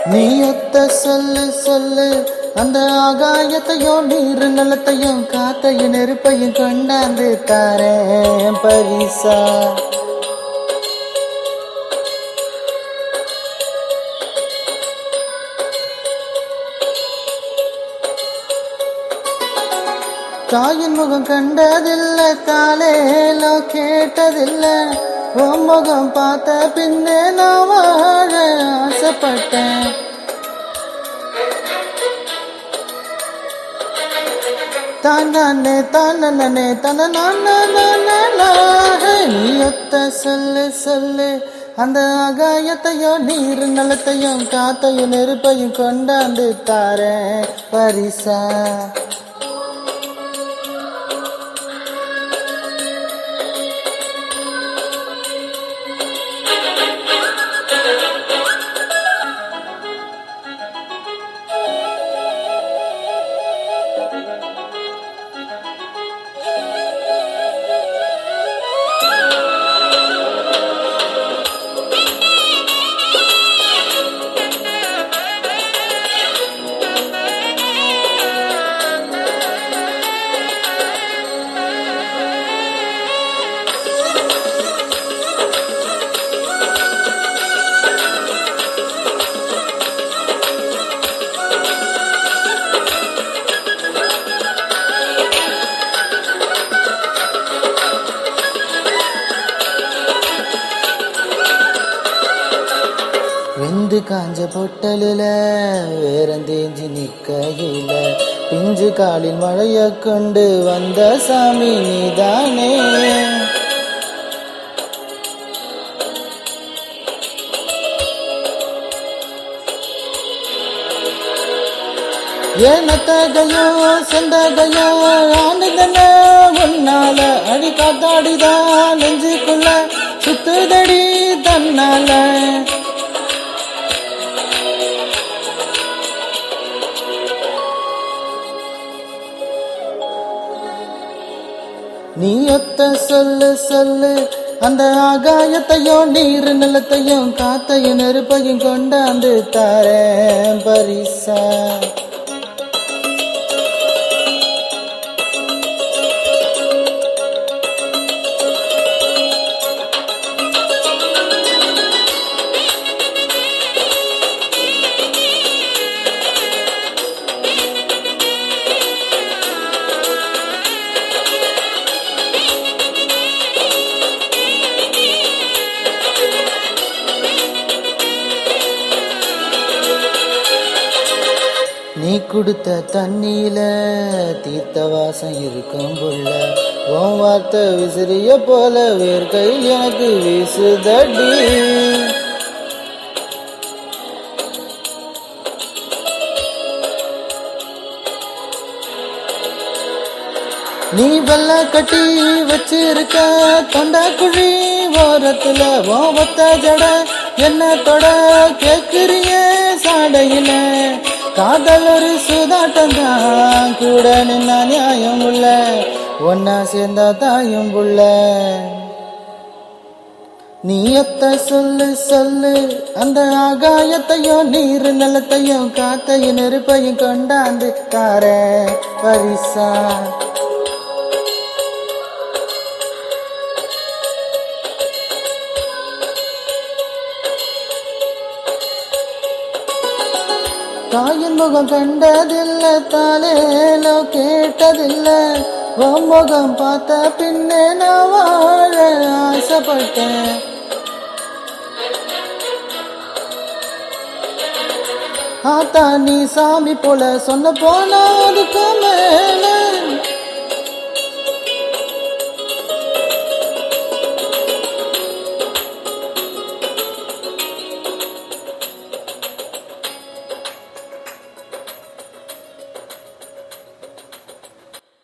நீ ஒத்த சொல்லு சொல்லு அந்த ஆகாயத்தையும் நீர் நிலத்தையும் காத்தையும் நெருப்பையும் கொண்டாந்து தாரேன் பரிசா தாயின் முகம் கண்டதில்ல காலேலோ கேட்டதில்ல உன் முகம் பார்த்த பின்னே நான் வாழ ஆசைப்பட்டேன் தானே தானே தன நீ ஒத்த சொல்லு சொல்லு அந்த ஆகாயத்தையும் நீர் நிலத்தையும் காத்தையும் நெருப்பையும் கொண்டாந்து தாரேன் பரிசா வெந்து காஞ்ச பொட்டலில வேறந்தேஞ்சி நிக்கையில பிஞ்சு காலில் மழைய கொண்டு வந்த சாமி நீதானே ஏனத்தகையோ சொந்தகையோ ஆனந்தன உன்னால அடி காத்தாடிதான் நெஞ்சுக்குள்ள சுத்துதடி தன்னால நீ ஒத்த சொல்லு சொல்லு அந்த ஆகாயத்தையும் நீர் நிலத்தையும் காத்தையும் நெருப்பையும் கொண்டாந்து தாரேன் பரிசா நீ கொடுத்த தண்ணியில தீர்த்த வாசம் இருக்கும் புள்ள உன் வார்த்தை விசிறிய போல வேர்க்கையில் எனக்கு வீசுதடி நீ வெள்ள கட்டி வச்சிருக்க தொண்டா குழி ஓரத்துல உன் ஒத்த ஜட என்ன தொட கேக்குறிய சாடையில காதல் ஒரு சுதாட்டம் தான் கூட நின்னா நியாயம் உள்ள ஒன்னா சேர்ந்தா தாயும் புள்ள நீ எத்த சொல்லு சொல்லு அந்த ஆகாயத்தையும் நீர் நிலத்தையும் காத்தையும் நெருப்பையும் கொண்டாந்து தார பரிசா தாயின் முகம் கண்டதில்ல தாலேலோ கேட்டதில்ல உன் முகம் பார்த்த பின்னே நான் வாழ ஆசைப்பட்டேன் ஆத்தா நீ சாமி போல சொன்ன போனா அதுக்கு மேல